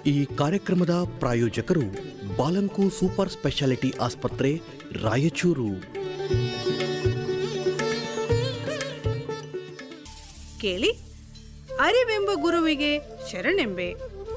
ಈ ಕಾರ್ಯಕ್ರಮದ ಪ್ರಾಯೋಜಕರು ಬಾಲಂಕು ಸೂಪರ್ ಸ್ಪೆಷಾಲಿಟಿ ಆಸ್ಪತ್ರೆ ರಾಯಚೂರು ಕೇಳಿ ಅರಿವೆಂಬ ಗುರುವಿಗೆ ಶರಣೆಂಬೆ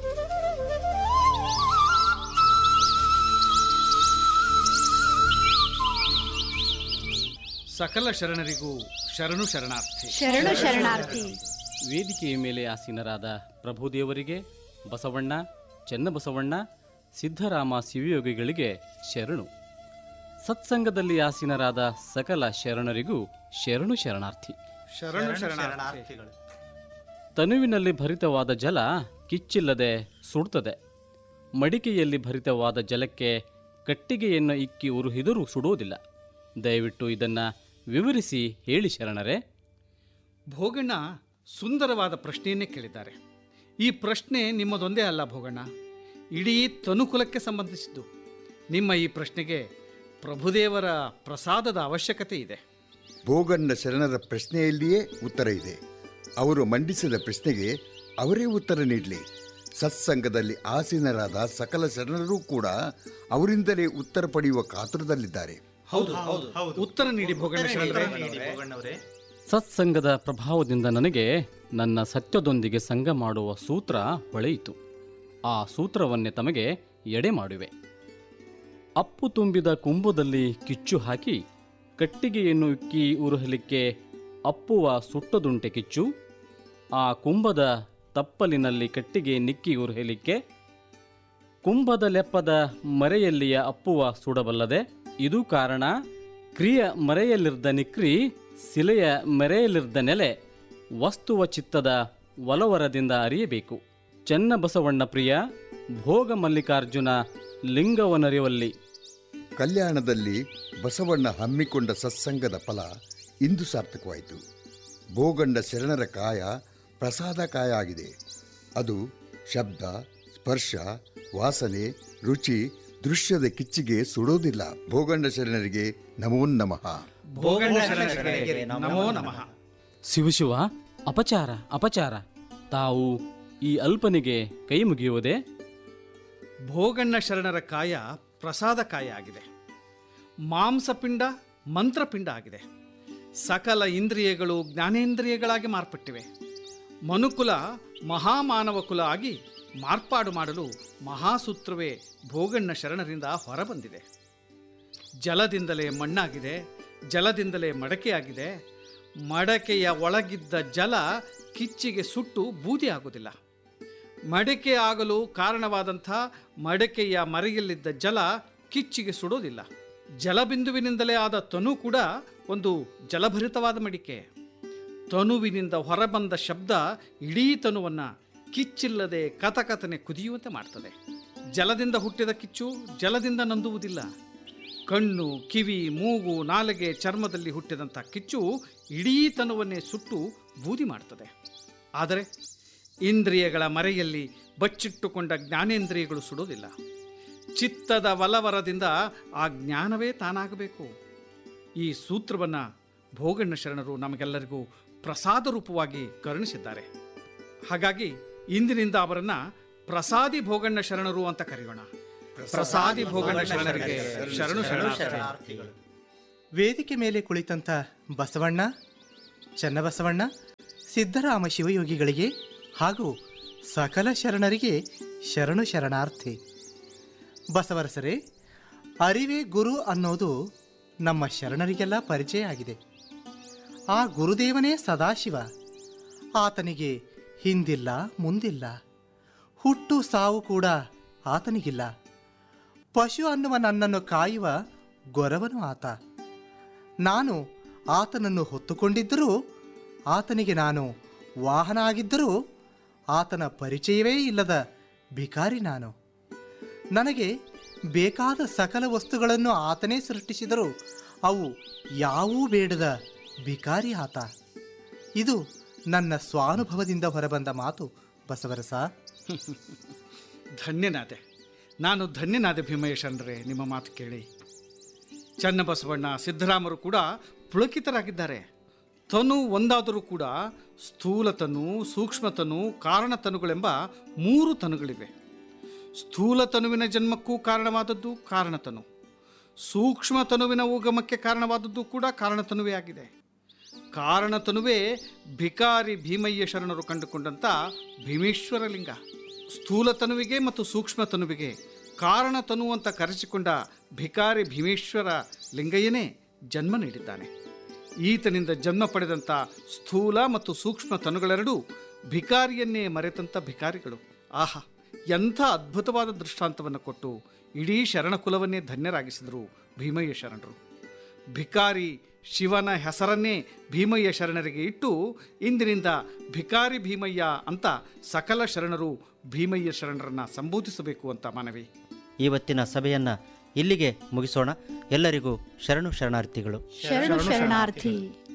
ಸಕಲ ಶರಣರಿಗೂ ಶರಣು ಶರಣಾರ್ಥಿ ಶರಣು ಶರಣಾರ್ಥಿ ವೇದಿಕೆಯ ಮೇಲೆ ಆಸೀನರಾದ ಪ್ರಭುದೇವರಿಗೆ ಬಸವಣ್ಣ ಚೆನ್ನಬಸವಣ್ಣ ಸಿದ್ದರಾಮ ಶಿವಯೋಗಿಗಳಿಗೆ ಶರಣು ಸತ್ಸಂಗದಲ್ಲಿ ಆಸೀನರಾದ ಸಕಲ ಶರಣರಿಗೂ ಶರಣು ಶರಣಾರ್ಥಿ ಶರಣು ಶರಣಾರ್ಥಿ ತನುವಿನಲ್ಲಿ ಭರಿತವಾದ ಜಲ ಕಿಚ್ಚಿಲ್ಲದೆ ಸುಡುತ್ತದೆ ಮಡಿಕೆಯಲ್ಲಿ ಭರಿತವಾದ ಜಲಕ್ಕೆ ಕಟ್ಟಿಗೆಯನ್ನು ಇಕ್ಕಿ ಉರುಹಿದರೂ ಸುಡುವುದಿಲ್ಲ ದಯವಿಟ್ಟು ಇದನ್ನು ವಿವರಿಸಿ ಹೇಳಿ ಶರಣರೇ ಭೋಗಣ್ಣ ಸುಂದರವಾದ ಪ್ರಶ್ನೆಯನ್ನೇ ಕೇಳಿದ್ದಾರೆ ಈ ಪ್ರಶ್ನೆ ನಿಮ್ಮದೊಂದೇ ಅಲ್ಲ ಭೋಗಣ್ಣ ಇಡೀ ತನುಕುಲಕ್ಕೆ ಸಂಬಂಧಿಸಿದ್ದು ನಿಮ್ಮ ಈ ಪ್ರಶ್ನೆಗೆ ಪ್ರಭುದೇವರ ಪ್ರಸಾದದ ಅವಶ್ಯಕತೆ ಇದೆ ಭೋಗಣ್ಣ ಶರಣರ ಪ್ರಶ್ನೆಯಲ್ಲಿಯೇ ಉತ್ತರ ಇದೆ ಅವರು ಮಂಡಿಸಿದ ಪ್ರಶ್ನೆಗೆ ಅವರೇ ಉತ್ತರ ನೀಡಲಿ ಸತ್ಸಂಗದಲ್ಲಿ ಆಸೀನರಾದ ಸಕಲ ಶರಣರೂ ಕೂಡ ಅವರಿಂದಲೇ ಉತ್ತರ ಪಡೆಯುವ ಕಾತುರದಲ್ಲಿದ್ದಾರೆ ಹೌದು ಉತ್ತರ ನೀಡಿ ಭೋಗಣ್ಣ ಶರಣರೇ ಸತ್ಸಂಗದ ಪ್ರಭಾವದಿಂದ ನನಗೆ ನನ್ನ ಸತ್ಯದೊಂದಿಗೆ ಸಂಘ ಮಾಡುವ ಸೂತ್ರ ಹೊಳೆಯಿತು ಆ ಸೂತ್ರವನ್ನೇ ತಮಗೆ ಎಡೆ ಮಾಡುವೆ ಅಪ್ಪು ತುಂಬಿದ ಕುಂಭದಲ್ಲಿ ಕಿಚ್ಚು ಹಾಕಿ ಕಟ್ಟಿಗೆಯನ್ನು ಇಕ್ಕಿ ಉರುಹಲಿಕ್ಕೆ ಅಪ್ಪುವ ಸುಟ್ಟದುಂಟೆ ಕಿಚ್ಚು ಆ ಕುಂಭದ ತಪ್ಪಲಿನಲ್ಲಿ ಕಟ್ಟಿಗೆ ನಿಕ್ಕಿ ಉರುಹಲಿಕ್ಕೆ ಕುಂಭದ ಲೆಪ್ಪದ ಮರೆಯಲ್ಲಿಯ ಅಪ್ಪುವ ಸುಡಬಲ್ಲದೆ ಇದು ಕಾರಣ ಕ್ರಿಯ ಮರೆಯಲ್ಲಿರ್ದ ನಿಕ್ರಿ ಶಿಲೆಯ ಮೆರೆಯಲ್ಲಿರ್ದ ನೆಲೆ ವಸ್ತುವ ಚಿತ್ತದ ಒಲವರದಿಂದ ಅರಿಯಬೇಕು ಚೆನ್ನಬಸವಣ್ಣ ಪ್ರಿಯ ಭೋಗ ಮಲ್ಲಿಕಾರ್ಜುನ ಲಿಂಗವನರಿವಲ್ಲಿ ಕಲ್ಯಾಣದಲ್ಲಿ ಬಸವಣ್ಣ ಹಮ್ಮಿಕೊಂಡ ಸತ್ಸಂಗದ ಫಲ ಇಂದು ಸಾರ್ಥಕವಾಯಿತು ಭೋಗಂಡ ಶರಣರ ಕಾಯ ಪ್ರಸಾದ ಕಾಯ ಆಗಿದೆ ಅದು ಶಬ್ದ ಸ್ಪರ್ಶ ವಾಸನೆ ರುಚಿ ದೃಶ್ಯದ ಕಿಚ್ಚಿಗೆ ಸುಡೋದಿಲ್ಲ ಭೋಗಂಡ ಶರಣರಿಗೆ ನಮೋ ನಮಃ ಭೋಗಣ್ಣ ಶರಣರಿಗೆ ನಮೋ ನಮಃ ಶಿವಶಿವ ಅಪಚಾರ ಅಪಚಾರ ತಾವು ಈ ಅಲ್ಪನಿಗೆ ಕೈ ಮುಗಿಯುವುದೇ ಭೋಗಣ್ಣ ಶರಣರ ಕಾಯ ಪ್ರಸಾದ ಕಾಯ ಆಗಿದೆ ಮಾಂಸಪಿಂಡ ಮಂತ್ರಪಿಂಡ ಆಗಿದೆ ಸಕಲ ಇಂದ್ರಿಯಗಳು ಜ್ಞಾನೇಂದ್ರಿಯಗಳಾಗಿ ಮಾರ್ಪಟ್ಟಿವೆ ಮನುಕುಲ ಮಹಾಮಾನವ ಕುಲ ಆಗಿ ಮಾರ್ಪಾಡು ಮಾಡಲು ಮಹಾಸೂತ್ರವೇ ಭೋಗಣ್ಣ ಶರಣರಿಂದ ಹೊರಬಂದಿದೆ ಜಲದಿಂದಲೇ ಮಣ್ಣಾಗಿದೆ ಜಲದಿಂದಲೇ ಮಡಕೆಯಾಗಿದೆ ಮಡಕೆಯ ಒಳಗಿದ್ದ ಜಲ ಕಿಚ್ಚಿಗೆ ಸುಟ್ಟು ಬೂದಿ ಆಗುವುದಿಲ್ಲ ಮಡಕೆ ಆಗಲು ಕಾರಣವಾದಂಥ ಮಡಕೆಯ ಮರೆಯಲ್ಲಿದ್ದ ಜಲ ಕಿಚ್ಚಿಗೆ ಸುಡೋದಿಲ್ಲ ಜಲಬಿಂದುವಿನಿಂದಲೇ ಆದ ತನು ಕೂಡ ಒಂದು ಜಲಭರಿತವಾದ ಮಡಿಕೆ ತನುವಿನಿಂದ ಹೊರಬಂದ ಶಬ್ದ ಇಡೀ ತನುವನ್ನು ಕಿಚ್ಚಿಲ್ಲದೆ ಕಥಕಥನೆ ಕುದಿಯುವಂತೆ ಮಾಡ್ತದೆ ಜಲದಿಂದ ಹುಟ್ಟಿದ ಕಿಚ್ಚು ಜಲದಿಂದ ನಂದುವುದಿಲ್ಲ ಕಣ್ಣು ಕಿವಿ ಮೂಗು ನಾಲಿಗೆ ಚರ್ಮದಲ್ಲಿ ಹುಟ್ಟಿದಂಥ ಕಿಚ್ಚು ಇಡೀ ತನುವನ್ನೇ ಸುಟ್ಟು ಬೂದಿ ಮಾಡ್ತದೆ ಆದರೆ ಇಂದ್ರಿಯಗಳ ಮರೆಯಲ್ಲಿ ಬಚ್ಚಿಟ್ಟುಕೊಂಡ ಜ್ಞಾನೇಂದ್ರಿಯಗಳು ಸುಡೋದಿಲ್ಲ ಚಿತ್ತದ ವಲವರದಿಂದ ಆ ಜ್ಞಾನವೇ ತಾನಾಗಬೇಕು ಈ ಸೂತ್ರವನ್ನು ಭೋಗಣ್ಣ ಶರಣರು ನಮಗೆಲ್ಲರಿಗೂ ಪ್ರಸಾದ ರೂಪವಾಗಿ ಕರುಣಿಸಿದ್ದಾರೆ ಹಾಗಾಗಿ ಇಂದಿನಿಂದ ಅವರನ್ನ ಪ್ರಸಾದಿ ಭೋಗಣ್ಣ ಶರಣರು ಅಂತ ಕರೆಯೋಣ ಪ್ರಸಾದಿ ಭೋಗಣ್ಣ ಶರಣರಿಗೆ ಶರಣು ಶರಣಾರ್ಥಿ ವೇದಿಕೆ ಮೇಲೆ ಕುಳಿತಂತ ಬಸವಣ್ಣ ಚನ್ನಬಸವಣ್ಣ ಸಿದ್ದರಾಮ ಶಿವಯೋಗಿಗಳಿಗೆ ಹಾಗೂ ಸಕಲ ಶರಣರಿಗೆ ಶರಣು ಶರಣಾರ್ಥಿ ಬಸವರಸರೇ ಅರಿವೇ ಗುರು ಅನ್ನೋದು ನಮ್ಮ ಶರಣರಿಗೆಲ್ಲ ಪರಿಚಯ ಆಗಿದೆ ಆ ಗುರುದೇವನೇ ಸದಾಶಿವ ಆತನಿಗೆ ಹಿಂದಿಲ್ಲ ಮುಂದಿಲ್ಲ ಹುಟ್ಟು ಸಾವು ಕೂಡ ಆತನಿಗಿಲ್ಲ ಪಶು ಅನ್ನುವ ನನ್ನನ್ನು ಕಾಯುವ ಗೊರವನು ಆತ ನಾನು ಆತನನ್ನು ಹೊತ್ತುಕೊಂಡಿದ್ದರೂ ಆತನಿಗೆ ನಾನು ವಾಹನ ಆಗಿದ್ದರೂ ಆತನ ಪರಿಚಯವೇ ಇಲ್ಲದ ಭಿಕಾರಿ ನಾನು ನನಗೆ ಬೇಕಾದ ಸಕಲ ವಸ್ತುಗಳನ್ನು ಆತನೇ ಸೃಷ್ಟಿಸಿದರೂ ಅವು ಯಾವೂ ಬೇಡದ ಭಿಕಾರಿ ಆತ ಇದು ನನ್ನ ಸ್ವಾನುಭವದಿಂದ ಹೊರಬಂದ ಮಾತು ಬಸವರಸ ಧನ್ಯನಾದೆ ನಾನು ಧನ್ಯನಾದೆ ಭೀಮಯ್ಯಶಂಡ್ರೆ ನಿಮ್ಮ ಮಾತು ಕೇಳಿ ಚನ್ನಬಸವಣ್ಣ ಸಿದ್ದರಾಮರು ಕೂಡ ಪುಳಕಿತರಾಗಿದ್ದಾರೆ ತನು ಒಂದಾದರೂ ಕೂಡ ಸ್ಥೂಲ ತನು ಸೂಕ್ಷ್ಮ ತನು ಕಾರಣ ತನುಗಳೆಂಬ ಮೂರು ತನುಗಳಿವೆ ಸ್ಥೂಲ ತನುವಿನ ಜನ್ಮಕ್ಕೂ ಕಾರಣವಾದದ್ದು ಕಾರಣತನು ಸೂಕ್ಷ್ಮ ತನುವಿನ ಉಗಮಕ್ಕೆ ಕಾರಣವಾದದ್ದು ಕೂಡ ಕಾರಣತನುವೇ ಆಗಿದೆ ಕಾರಣತನುವೇ ಭಿಕಾರಿ ಭೀಮಯ್ಯ ಶರಣರು ಕಂಡುಕೊಂಡಂಥ ಭೀಮೇಶ್ವರ ಲಿಂಗ ಸ್ಥೂಲ ತನುವಿಗೆ ಮತ್ತು ಸೂಕ್ಷ್ಮ ತನುವಿಗೆ ಕಾರಣತನು ಅಂತ ಕರೆಸಿಕೊಂಡ ಭಿಕಾರಿ ಭೀಮೇಶ್ವರ ಲಿಂಗಯ್ಯನೇ ಜನ್ಮ ನೀಡಿದ್ದಾನೆ ಈತನಿಂದ ಜನ್ಮ ಪಡೆದಂಥ ಸ್ಥೂಲ ಮತ್ತು ಸೂಕ್ಷ್ಮ ತನುಗಳೆರಡೂ ಭಿಕಾರಿಯನ್ನೇ ಮರೆತಂಥ ಭಿಕಾರಿಗಳು ಆಹಾ ಎಂಥ ಅದ್ಭುತವಾದ ದೃಷ್ಟಾಂತವನ್ನು ಕೊಟ್ಟು ಇಡೀ ಶರಣಕುಲವನ್ನೇ ಧನ್ಯರಾಗಿಸಿದರು ಭೀಮಯ್ಯ ಶರಣರು ಭಿಕಾರಿ ಶಿವನ ಹೆಸರನ್ನೇ ಭೀಮಯ್ಯ ಶರಣರಿಗೆ ಇಟ್ಟು ಇಂದಿನಿಂದ ಭಿಕಾರಿ ಭೀಮಯ್ಯ ಅಂತ ಸಕಲ ಶರಣರು ಭೀಮಯ್ಯ ಶರಣರನ್ನ ಸಂಬೋಧಿಸಬೇಕು ಅಂತ ಮನವಿ ಇವತ್ತಿನ ಸಭೆಯನ್ನು ಇಲ್ಲಿಗೆ ಮುಗಿಸೋಣ ಎಲ್ಲರಿಗೂ ಶರಣು ಶರಣಾರ್ಥಿಗಳು ಶರಣು ಶರಣಾರ್ಥಿ